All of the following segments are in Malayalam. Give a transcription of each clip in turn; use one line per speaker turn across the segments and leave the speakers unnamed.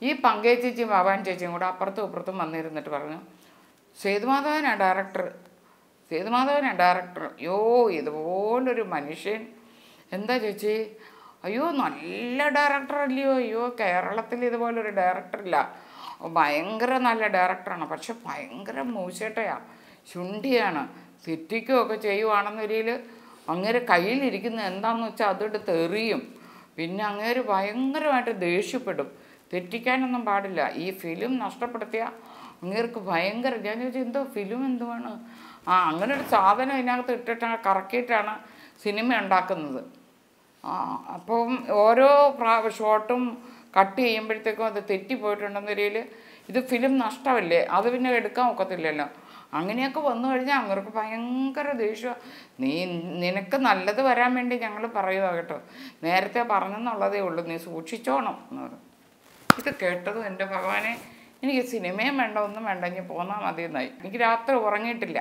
ഈ പങ്കജ് ചേച്ചിയും ഭവാൻ ചേച്ചിയും കൂടെ അപ്പുറത്തും ഇപ്പുറത്തും വന്നിരുന്നിട്ട് പറഞ്ഞു സേതുമാധവനാണ് ഡയറക്ടർ സേതുമാധവനാണ് ഡയറക്ടർ അയ്യോ ഇതുപോലൊരു മനുഷ്യൻ എന്താ ചേച്ചി അയ്യോ നല്ല ഡയറക്ടർ അല്ലയോ അയ്യോ കേരളത്തിൽ ഇതുപോലൊരു ഡയറക്ടറില്ല ഭയങ്കര നല്ല ഡയറക്ടറാണ് പക്ഷെ ഭയങ്കര മൂശേട്ടയാ ശുണ്ഠിയാണ് തെറ്റിക്കുകയൊക്കെ ചെയ്യുവാണെന്നൊരിയിൽ അങ്ങേരെ കയ്യിലിരിക്കുന്ന എന്താണെന്ന് വെച്ചാൽ അതെടുത്ത് എറിയും പിന്നെ അങ്ങേര് ഭയങ്കരമായിട്ട് ദേഷ്യപ്പെടും തെറ്റിക്കാനൊന്നും പാടില്ല ഈ ഫിലിം നഷ്ടപ്പെടുത്തിയ അങ്ങേർക്ക് ഭയങ്കര ഞാൻ ചോദിച്ചു എന്തോ ഫിലിം എന്തുവാണ് ആ അങ്ങനെ ഒരു സാധനം ഇതിനകത്ത് ഇട്ടിട്ടാണ് കറക്കിയിട്ടാണ് സിനിമ ഉണ്ടാക്കുന്നത് ആ അപ്പം ഓരോ പ്രാ ഷോട്ടും കട്ട് ചെയ്യുമ്പോഴത്തേക്കും അത് തെറ്റിപ്പോയിട്ടുണ്ടെന്നൊരിയിൽ ഇത് ഫിലിം നഷ്ടമല്ലേ അത് പിന്നെ എടുക്കാൻ ഒക്കത്തില്ലല്ലോ അങ്ങനെയൊക്കെ വന്നു കഴിഞ്ഞാൽ അവർക്ക് ഭയങ്കര ദേഷ്യം നീ നിനക്ക് നല്ലത് വരാൻ വേണ്ടി ഞങ്ങൾ പറയുക കേട്ടോ നേരത്തെ പറഞ്ഞെന്നുള്ളതേ ഉള്ളൂ നീ സൂക്ഷിച്ചോണം എന്ന് പറഞ്ഞു ഇത് കേട്ടതും എൻ്റെ ഭഗവാനെ എനിക്ക് സിനിമയും വേണ്ട ഒന്നും വേണ്ട ഇനി പോന്നാൽ മതി എന്നായി എനിക്ക് രാത്രി ഉറങ്ങിയിട്ടില്ല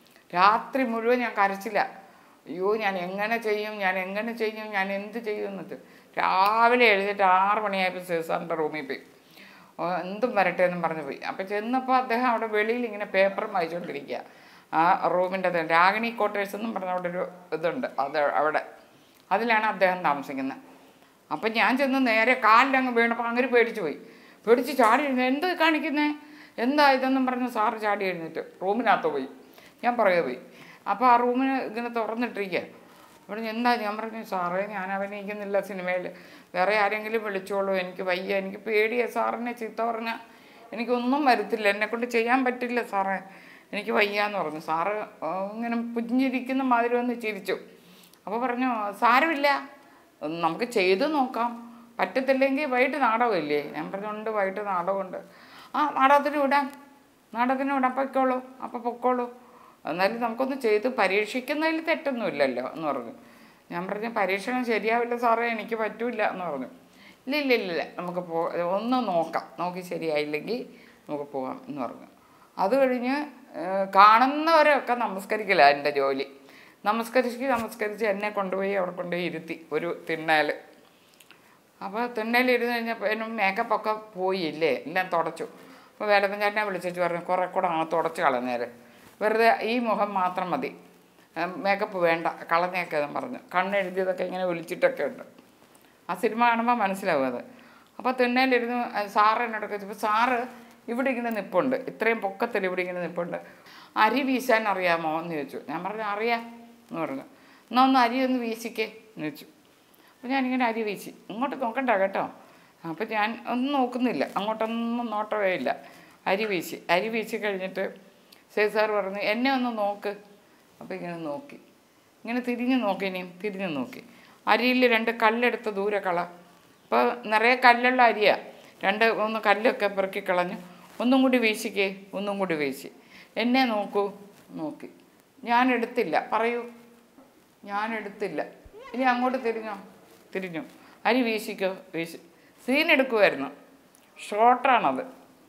രാത്രി മുഴുവൻ ഞാൻ കരച്ചില്ല അയ്യോ ഞാൻ എങ്ങനെ ചെയ്യും ഞാൻ എങ്ങനെ ചെയ്യും ഞാൻ എന്ത് ചെയ്യും എന്നത് രാവിലെ എഴുന്നേറ്റ് ആറ് മണിയായപ്പോൾ സേസാറിൻ്റെ റൂമിൽ പോയി ഓ, എന്തും വരട്ടെ എന്നും പറഞ്ഞു പോയി അപ്പോൾ ചെന്നപ്പോൾ അദ്ദേഹം അവിടെ വെളിയിൽ ഇങ്ങനെ പേപ്പറും വായിച്ചുകൊണ്ടിരിക്കുക ആ റൂമിൻ്റെ രാഗിണി ക്വാർട്ടേഴ്സ് എന്നും പറഞ്ഞ അവിടെ ഒരു ഇതുണ്ട് അത് അവിടെ അതിലാണ് അദ്ദേഹം താമസിക്കുന്നത് അപ്പം ഞാൻ ചെന്ന് നേരെ കാലിലങ്ങ് വീണപ്പോൾ അങ്ങനെ പേടിച്ചു പോയി പേടിച്ച് ചാടി എഴുന്നേ എന്ത് കാണിക്കുന്നേ എന്താ ഇതെന്നും പറഞ്ഞ് സാറ് ചാടി എഴുന്നേറ്റ് റൂമിനകത്ത് പോയി ഞാൻ പറയുക പോയി അപ്പോൾ ആ റൂമിന് ഇങ്ങനെ തുറന്നിട്ടിരിക്കുക അവിടെ എന്താ ഞാൻ പറഞ്ഞു സാറേ ഞാൻ അഭിനയിക്കുന്നില്ല സിനിമയിൽ വേറെ ആരെങ്കിലും വിളിച്ചോളൂ എനിക്ക് വയ്യ എനിക്ക് പേടിയാ സാറിനെ ചീത്ത പറഞ്ഞാൽ എനിക്കൊന്നും വരത്തില്ല എന്നെക്കൊണ്ട് ചെയ്യാൻ പറ്റില്ല സാറേ എനിക്ക് വയ്യ എന്ന് പറഞ്ഞു സാറ് ആ, ഇങ്ങനെ പുഞ്ചിരിക്കുന്ന മാതിരി ഒന്ന് ചിരിച്ചു അപ്പോൾ പറഞ്ഞു സാരമില്ല നമുക്ക് ചെയ്ത് നോക്കാം പറ്റത്തില്ലെങ്കിൽ വൈകിട്ട് നാടകമില്ലേ ഞാൻ പറഞ്ഞുണ്ട് വൈകിട്ട് നാടകമുണ്ട് ആ നാടകത്തിന് വിടാം നാടകത്തിന് വിടാം പൊയ്ക്കോളൂ അപ്പോൾ പൊക്കോളൂ എന്നാലും നമുക്കൊന്ന് ചെയ്ത് പരീക്ഷിക്കുന്നതിൽ തെറ്റൊന്നുമില്ലല്ലോ എന്ന് പറഞ്ഞു ഞാൻ പറഞ്ഞു പരീക്ഷണം ശരിയാവില്ല സാറേ എനിക്ക് പറ്റൂല എന്ന് പറഞ്ഞു ഇല്ല ഇല്ല ഇല്ല ഇല്ല നമുക്ക് പോ ഒന്ന് നോക്കാം നോക്കി ശരിയായില്ലെങ്കിൽ നമുക്ക് പോകാം എന്ന് പറഞ്ഞു അത് കഴിഞ്ഞ് ഏഹ്, കാണുന്നവരെയൊക്കെ നമസ്കരിക്കില്ല എൻ്റെ ജോലി നമസ്കരിച്ച് നമസ്കരിച്ച് എന്നെ കൊണ്ടുപോയി അവിടെ കൊണ്ടുപോയി ഇരുത്തി ഒരു തിണ്ണയിൽ അപ്പോൾ തിണ്ണയിൽ ഇരുന്ന് കഴിഞ്ഞപ്പോൾ എന്നും മേക്കപ്പ് ഒക്കെ പോയില്ലേ എല്ലാം തുടച്ചു അപ്പോൾ വേലപ്പൻ ചേട്ടനെ വിളിച്ചിട്ട് പറഞ്ഞു കുറേ കൂടെ അങ്ങ് തുടച്ച് കളഞ്ഞേര് വെറുതെ ഈ മുഖം മാത്രം മതി മേക്കപ്പ് വേണ്ട കളഞ്ഞേക്കെന്ന് പറഞ്ഞു കണ്ണെഴുതിയതൊക്കെ ഇങ്ങനെ വിളിച്ചിട്ടൊക്കെ ഉണ്ട് ആ സിനിമ കാണുമ്പോൾ മനസ്സിലാവും അത് അപ്പോൾ തിണ്ണയിലിരുന്ന് സാറ് എന്നോടൊക്കെ ചോദിച്ചപ്പോൾ സാറ് ഇവിടെ ഇങ്ങനെ നിൽപ്പുണ്ട് ഇത്രയും പൊക്കത്തിൽ ഇവിടെ ഇങ്ങനെ നിൽപ്പുണ്ട് അരി വീശാൻ അറിയാമോ എന്ന് ചോദിച്ചു ഞാൻ പറഞ്ഞു അറിയാം എന്ന് പറഞ്ഞു എന്നാൽ ഒന്ന് അരി ഒന്ന് വീശിക്കേ എന്ന് ചോദിച്ചു അപ്പോൾ ഞാനിങ്ങനെ അരി വീശി ഇങ്ങോട്ട് നോക്കണ്ട കേട്ടോ അപ്പോൾ ഞാൻ ഒന്നും നോക്കുന്നില്ല അങ്ങോട്ടൊന്നും നോട്ടമേ ഇല്ല അരി വീശി അരി വീശി കഴിഞ്ഞിട്ട് സേത് സാർ പറഞ്ഞു എന്നെ ഒന്ന് നോക്ക് അപ്പോൾ ഇങ്ങനെ നോക്കി ഇങ്ങനെ തിരിഞ്ഞ് നോക്കി ഇനിയും തിരിഞ്ഞ് നോക്കി അരിയിൽ രണ്ട് കല്ലെടുത്ത് ദൂരെ കള അപ്പോൾ നിറയെ കല്ലുള്ള അരിയാണ് രണ്ട് മൂന്ന് കല്ലൊക്കെ പെറുക്കി കളഞ്ഞു ഒന്നും കൂടി വീശിക്കേ ഒന്നും കൂടി വീശി എന്നെ നോക്കൂ നോക്കി ഞാൻ എടുത്തില്ല പറയൂ ഞാൻ എടുത്തില്ല ഇനി അങ്ങോട്ട് തിരിഞ്ഞോ തിരിഞ്ഞു അരി വീശിക്കോ വീശി സീൻ എടുക്കുമായിരുന്നു ഷോർട്ടാണത്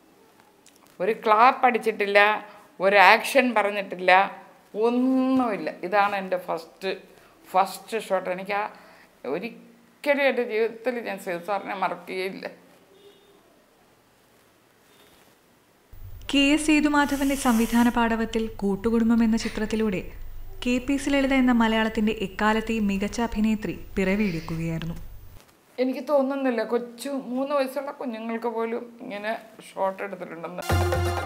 ഒരു ക്ലാപ്പ് അടിച്ചിട്ടില്ല ഒരു ആക്ഷൻ പറഞ്ഞിട്ടില്ല ഒന്നുമില്ല ഇതാണ് എൻ്റെ ഫസ്റ്റ് ഫസ്റ്റ് ഷോട്ട് എനിക്ക് ആ ഒരിക്കലും എൻ്റെ ജീവിതത്തിൽ ഞാൻ സേതു സാറിനെ മറക്കുകയില്ല
കെ എസ് സേതുമാധവന്റെ സംവിധാന പാടവത്തിൽ കൂട്ടുകുടുംബം എന്ന ചിത്രത്തിലൂടെ കെ പി സി ലളിത എന്ന മലയാളത്തിന്റെ എക്കാലത്തെയും മികച്ച അഭിനേത്രി പിറവിയെടുക്കുകയായിരുന്നു
എനിക്ക് തോന്നുന്നില്ല കൊച്ചു മൂന്ന് വയസ്സുള്ള കുഞ്ഞുങ്ങൾക്ക് പോലും ഇങ്ങനെ ഷോട്ട് എടുത്തിട്ടുണ്ടെന്ന്